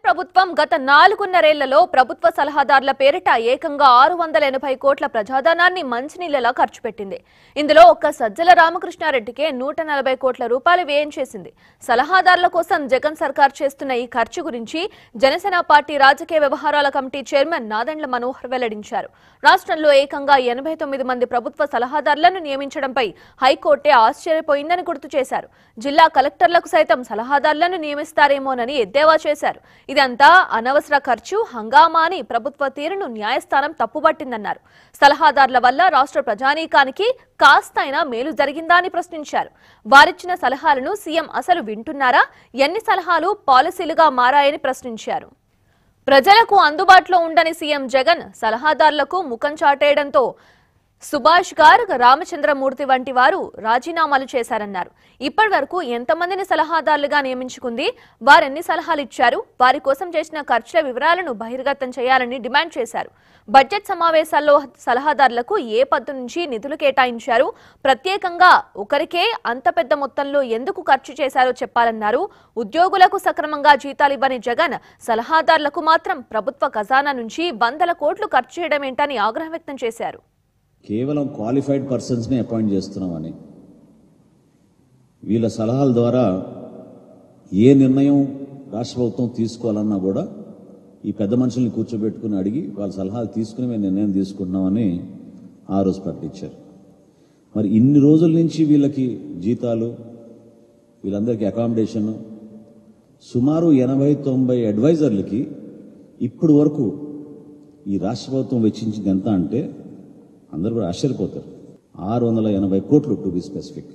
ప్రభుత్వం గత నాలుగున్నరేళ్లలో ప్రభుత్వ సలహాదారుల పేరిట ఏకంగా ఆరు వందల ఎనభై కోట్ల ప్రజాధనాన్ని మంచినీళ్లలా ఖర్చు పెట్టింది ఇందులో ఒక్క సజ్జల రామకృష్ణారెడ్డికే నూట నలభై కోట్ల రూపాయలు వ్యయం చేసింది సలహాదారుల కోసం జగన్ సర్కార్ చేస్తున్న ఈ ఖర్చు గురించి జనసేన పార్టీ రాజకీయ వ్యవహారాల కమిటీ చైర్మన్ నాదెండ్ల మనోహర్ వెల్లడించారు రాష్ట్రంలో ఏకంగా ఎనభై తొమ్మిది మంది ప్రభుత్వ సలహాదారులను నియమించడంపై హైకోర్టే ఆశ్చర్యపోయిందని గుర్తు చేశారు జిల్లా కలెక్టర్లకు సైతం సలహాదారులను నియమిస్తారేమోనని ఎద్దేవా చేశారు ఇదంతా అనవసర ఖర్చు హంగామా అని ప్రభుత్వ తీరును న్యాయస్థానం తప్పుపట్టిందన్నారు సలహాదారుల వల్ల రాష్ట్ర ప్రజానీకానికి కాస్తైనా మేలు జరిగిందా అని ప్రశ్నించారు వారిచ్చిన సలహాలను సీఎం అసలు వింటున్నారా ఎన్ని సలహాలు పాలసీలుగా మారాయని ప్రశ్నించారు ప్రజలకు అందుబాటులో ఉండని సీఎం జగన్ సలహాదారులకు ముఖం చాటేయడంతో సుభాష్ గార్ రామచంద్రమూర్తి వంటి వారు రాజీనామాలు చేశారన్నారు ఇప్పటి వరకు ఎంతమందిని సలహాదారులుగా నియమించుకుంది వారెన్ని సలహాలు ఇచ్చారు వారి కోసం చేసిన ఖర్చుల వివరాలను బహిర్గతం చేయాలని డిమాండ్ చేశారు బడ్జెట్ సమావేశాల్లో సలహాదారులకు ఏ పద్దు నుంచి నిధులు కేటాయించారు ప్రత్యేకంగా ఒకరికే అంత పెద్ద మొత్తంలో ఎందుకు ఖర్చు చేశారో చెప్పాలన్నారు ఉద్యోగులకు సక్రమంగా జీతాలు ఇవ్వని జగన్ సలహాదారులకు మాత్రం ప్రభుత్వ ఖజానా నుంచి వందల కోట్లు ఖర్చు చేయడం ఏంటని ఆగ్రహం వ్యక్తం చేశారు కేవలం క్వాలిఫైడ్ పర్సన్స్ని అపాయింట్ చేస్తున్నామని వీళ్ళ సలహాల ద్వారా ఏ నిర్ణయం రాష్ట్ర ప్రభుత్వం తీసుకోవాలన్నా కూడా ఈ పెద్ద మనుషుల్ని కూర్చోబెట్టుకుని అడిగి వాళ్ళ సలహాలు తీసుకుని మేము నిర్ణయం తీసుకుంటున్నామని ఆ రోజు ప్రకటించారు మరి ఇన్ని రోజుల నుంచి వీళ్ళకి జీతాలు వీళ్ళందరికీ అకామిడేషన్ సుమారు ఎనభై తొంభై అడ్వైజర్లకి ఇప్పుడు వరకు ఈ రాష్ట్ర ప్రభుత్వం వెచ్చించింది ఎంత అంటే అందరూ కూడా ఆశ్చర్యపోతారు ఆరు వందల ఎనభై కోట్లు టు బి స్పెసిఫిక్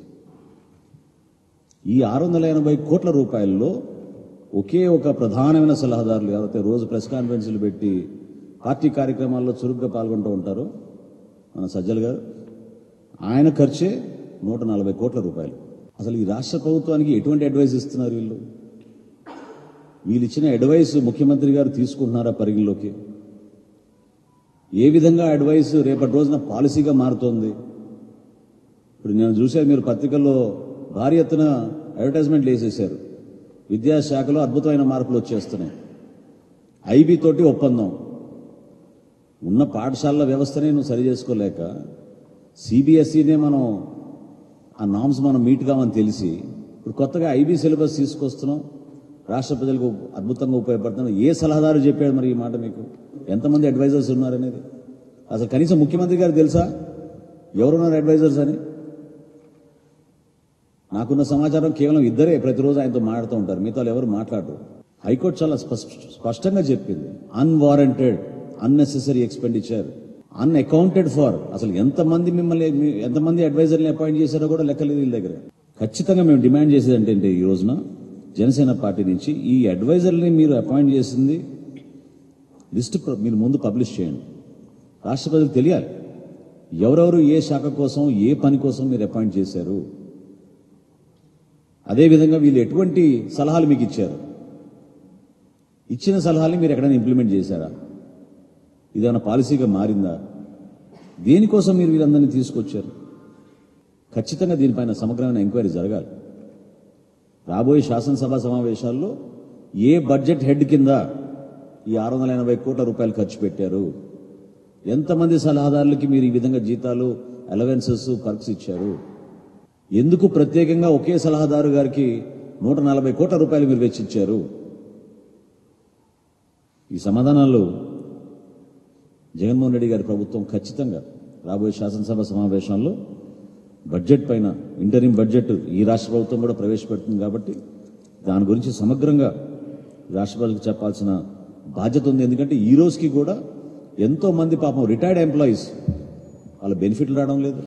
ఈ ఆరు వందల ఎనభై కోట్ల రూపాయల్లో ఒకే ఒక ప్రధానమైన సలహాదారులు ఎవరైతే రోజు ప్రెస్ కాన్ఫరెన్స్లు పెట్టి పార్టీ కార్యక్రమాల్లో చురుగ్గా పాల్గొంటూ ఉంటారో మన సజ్జల్ గారు ఆయన ఖర్చే నూట నలభై కోట్ల రూపాయలు అసలు ఈ రాష్ట్ర ప్రభుత్వానికి ఎటువంటి అడ్వైస్ ఇస్తున్నారు వీళ్ళు వీళ్ళు ఇచ్చిన అడ్వైస్ ముఖ్యమంత్రి గారు తీసుకుంటున్నారా పరిగణలోకి ఏ విధంగా అడ్వైస్ రేపటి రోజున పాలసీగా మారుతోంది ఇప్పుడు నేను చూశాను మీరు పత్రికల్లో భారీ ఎత్తున అడ్వర్టైజ్మెంట్లు వేసేశారు విద్యాశాఖలో అద్భుతమైన మార్పులు వచ్చేస్తున్నాయి ఐబీ తోటి ఒప్పందం ఉన్న పాఠశాలల వ్యవస్థనే నువ్వు సరి చేసుకోలేక సిబిఎస్ఈనే మనం ఆ నామ్స్ మనం మీట్ కావని తెలిసి ఇప్పుడు కొత్తగా ఐబీ సిలబస్ తీసుకొస్తున్నాం రాష్ట్ర ప్రజలకు అద్భుతంగా ఉపయోగపడుతున్నాం ఏ సలహాదారు చెప్పాడు మరి ఈ మాట మీకు ఎంతమంది అడ్వైజర్స్ ఉన్నారనేది అసలు కనీసం ముఖ్యమంత్రి గారు తెలుసా ఎవరున్నారు అడ్వైజర్స్ అని నాకున్న సమాచారం కేవలం ఇద్దరే ప్రతిరోజు ఆయనతో మాట్లాడుతూ ఉంటారు మిగతా వాళ్ళు ఎవరు మాట్లాడరు హైకోర్టు చాలా స్పష్ట- స్పష్టంగా చెప్పింది unwarranted unnecessary expenditure unaccounted for అసలు ఎంతమంది మిమ్మల్ని మీ- ఎంతమంది అడ్వైజర్ని అపాయింట్ చేశారో కూడా లెక్కలేదు వీళ్ళ దగ్గర ఖచ్చితంగా మేము డిమాండ్ చేసేది ఏంటంటే ఈ రోజున జనసేన పార్టీ నుంచి ఈ అడ్వైజర్ని మీరు అపాయింట్ చేసింది లిస్ట్ ప్ర- మీరు ముందు పబ్లిష్ చేయండి రాష్ట్ర ప్రజలకు తెలియాలి ఎవరెవరు ఏ శాఖ కోసం ఏ పని కోసం మీరు అపాయింట్ చేశారు అదేవిధంగా వీళ్ళు ఎటువంటి సలహాలు మీకు ఇచ్చారు ఇచ్చిన సలహాలు మీరు ఎక్కడైనా ఇంప్లిమెంట్ చేశారా ఇదేమైనా పాలసీగా మారిందా దేనికోసం మీరు వీళ్ళందరినీ తీసుకొచ్చారు ఖచ్చితంగా దీనిపైన సమగ్రమైన ఎంక్వైరీ జరగాలి రాబోయే శాసనసభ సమావేశాల్లో ఏ బడ్జెట్ హెడ్ కింద ఈ ఆరు వందల ఎనభై కోట్ల రూపాయలు ఖర్చు పెట్టారు ఎంతమంది సలహాదారులకి మీరు ఈ విధంగా జీతాలు అలవెన్సెస్ పర్క్స్ ఇచ్చారు ఎందుకు ప్రత్యేకంగా ఒకే సలహాదారు గారికి నూట నలభై కోట్ల రూపాయలు మీరు వెచ్చించారు ఈ సమాధానాలు జగన్మోహన్ రెడ్డి గారి ప్రభుత్వం ఖచ్చితంగా రాబోయే శాసనసభ సమావేశంలో బడ్జెట్ పైన ఇంటరిం బడ్జెట్ ఈ రాష్ట్ర ప్రభుత్వం కూడా ప్రవేశపెడుతుంది కాబట్టి దాని గురించి సమగ్రంగా రాష్ట్ర ప్రజలకు చెప్పాల్సిన బాధ్యత ఉంది ఎందుకంటే ఈ రోజుకి కూడా ఎంతో మంది పాపం రిటైర్డ్ ఎంప్లాయీస్ వాళ్ళ బెనిఫిట్లు రావడం లేదు